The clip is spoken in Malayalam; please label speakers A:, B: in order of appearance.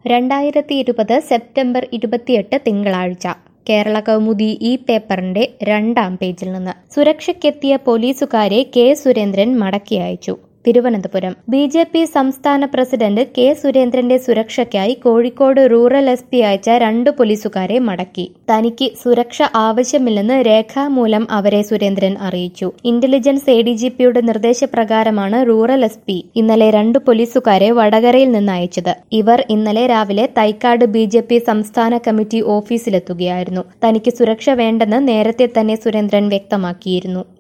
A: രണ്ടായിരത്തി ഇരുപത് സെപ്റ്റംബർ ഇരുപത്തിയെട്ട് തിങ്കളാഴ്ച കേരള കൗമുദി ഈ പേപ്പറിന്റെ രണ്ടാം പേജിൽ നിന്ന് സുരക്ഷയ്ക്കെത്തിയ പോലീസുകാരെ കെ സുരേന്ദ്രൻ മടക്കി അയച്ചു തിരുവനന്തപുരം ബി ജെ പി സംസ്ഥാന പ്രസിഡന്റ് കെ സുരേന്ദ്രന്റെ സുരക്ഷയ്ക്കായി കോഴിക്കോട് റൂറൽ എസ് പി അയച്ച രണ്ട് പോലീസുകാരെ മടക്കി തനിക്ക് സുരക്ഷ ആവശ്യമില്ലെന്ന് രേഖാമൂലം അവരെ സുരേന്ദ്രൻ അറിയിച്ചു ഇന്റലിജൻസ് എ ഡി ജി പിയുടെ നിർദ്ദേശപ്രകാരമാണ് റൂറൽ എസ് പി ഇന്നലെ രണ്ട് പോലീസുകാരെ വടകരയിൽ നിന്ന് അയച്ചത് ഇവർ ഇന്നലെ രാവിലെ തൈക്കാട് ബി ജെ പി സംസ്ഥാന കമ്മിറ്റി ഓഫീസിലെത്തുകയായിരുന്നു തനിക്ക് സുരക്ഷ വേണ്ടെന്ന് നേരത്തെ തന്നെ സുരേന്ദ്രൻ വ്യക്തമാക്കിയിരുന്നു